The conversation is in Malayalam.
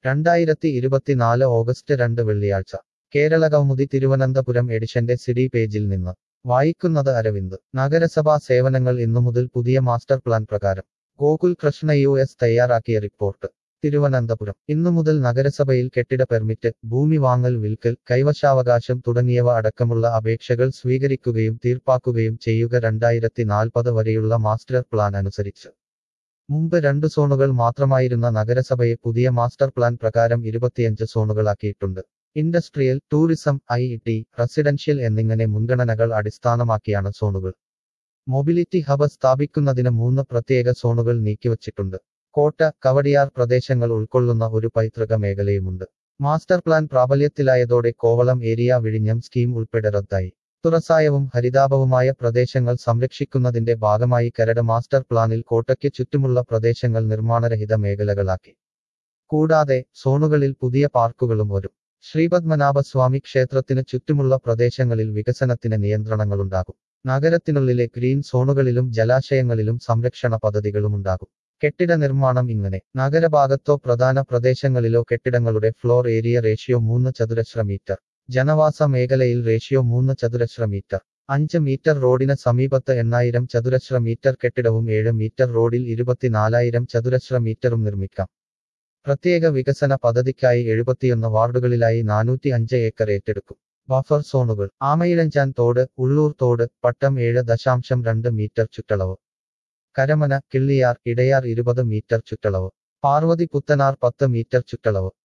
രണ്ടായിരത്തി ഇരുപത്തിനാല് ഓഗസ്റ്റ് രണ്ട് വെള്ളിയാഴ്ച കേരള കൗമുദി തിരുവനന്തപുരം എഡിഷന്റെ സിഡി പേജിൽ നിന്ന് വായിക്കുന്നത് അരവിന്ദ് നഗരസഭാ സേവനങ്ങൾ ഇന്നു മുതൽ പുതിയ മാസ്റ്റർ പ്ലാൻ പ്രകാരം ഗോകുൽ കൃഷ്ണ യു എസ് തയ്യാറാക്കിയ റിപ്പോർട്ട് തിരുവനന്തപുരം ഇന്നു മുതൽ നഗരസഭയിൽ കെട്ടിട പെർമിറ്റ് ഭൂമി വാങ്ങൽ വിൽക്കൽ കൈവശാവകാശം തുടങ്ങിയവ അടക്കമുള്ള അപേക്ഷകൾ സ്വീകരിക്കുകയും തീർപ്പാക്കുകയും ചെയ്യുക രണ്ടായിരത്തി നാൽപ്പത് വരെയുള്ള മാസ്റ്റർ പ്ലാൻ അനുസരിച്ച് മുമ്പ് രണ്ട് സോണുകൾ മാത്രമായിരുന്ന നഗരസഭയെ പുതിയ മാസ്റ്റർ പ്ലാൻ പ്രകാരം ഇരുപത്തിയഞ്ച് സോണുകളാക്കിയിട്ടുണ്ട് industrial tourism I T residential എന്നിങ്ങനെ മുൻഗണനകൾ അടിസ്ഥാനമാക്കിയാണ് സോണുകൾ മൊബിലിറ്റി ഹബ് സ്ഥാപിക്കുന്നതിന് മൂന്ന് പ്രത്യേക സോണുകൾ നീക്കിവച്ചിട്ടുണ്ട് കോട്ട കവടിയാർ പ്രദേശങ്ങൾ ഉൾക്കൊള്ളുന്ന ഒരു പൈതൃക മേഖലയുമുണ്ട് മാസ്റ്റർ പ്ലാൻ പ്രാബല്യത്തിലായതോടെ കോവളം ഏരിയ വിഴിഞ്ഞം സ്കീം ഉൾപ്പെടെ റദ്ദായി തുറസായവും ഹരിതാപവുമായ പ്രദേശങ്ങൾ സംരക്ഷിക്കുന്നതിന്റെ ഭാഗമായി കരട് മാസ്റ്റർ പ്ലാനിൽ കോട്ടയ്ക്ക് ചുറ്റുമുള്ള പ്രദേശങ്ങൾ നിർമ്മാണരഹിത മേഖലകളാക്കി കൂടാതെ സോണുകളിൽ പുതിയ പാർക്കുകളും വരും ശ്രീപത്മനാഭസ്വാമി ക്ഷേത്രത്തിന് ചുറ്റുമുള്ള പ്രദേശങ്ങളിൽ വികസനത്തിന് നിയന്ത്രണങ്ങളുണ്ടാകും നഗരത്തിനുള്ളിലെ ഗ്രീൻ സോണുകളിലും ജലാശയങ്ങളിലും സംരക്ഷണ പദ്ധതികളുമുണ്ടാകും കെട്ടിട നിർമ്മാണം ഇങ്ങനെ നഗരഭാഗത്തോ പ്രധാന പ്രദേശങ്ങളിലോ കെട്ടിടങ്ങളുടെ ഫ്ലോർ ഏരിയ റേഷ്യോ മൂന്ന് ചതുരശ്ര മീറ്റർ ജനവാസ മേഖലയിൽ റേഷ്യോ മൂന്ന് ചതുരശ്ര മീറ്റർ അഞ്ച് മീറ്റർ റോഡിന് സമീപത്ത് എണ്ണായിരം ചതുരശ്ര മീറ്റർ കെട്ടിടവും ഏഴ് മീറ്റർ റോഡിൽ ഇരുപത്തിനാലായിരം ചതുരശ്ര മീറ്ററും നിർമ്മിക്കാം പ്രത്യേക വികസന പദ്ധതിക്കായി എഴുപത്തിയൊന്ന് വാർഡുകളിലായി നാനൂറ്റി അഞ്ച് ഏക്കർ ഏറ്റെടുക്കും ബഫർ സോണുകൾ ആമയിഴഞ്ചാൻ തോട് ഉള്ളൂർ തോട് പട്ടം ഏഴ് ദശാംശം രണ്ട് മീറ്റർ ചുറ്റളവ് കരമന കിള്ളിയാർ ഇടയാർ ഇരുപത് മീറ്റർ ചുറ്റളവ് പാർവതി പുത്തനാർ പത്ത് മീറ്റർ ചുറ്റളവ്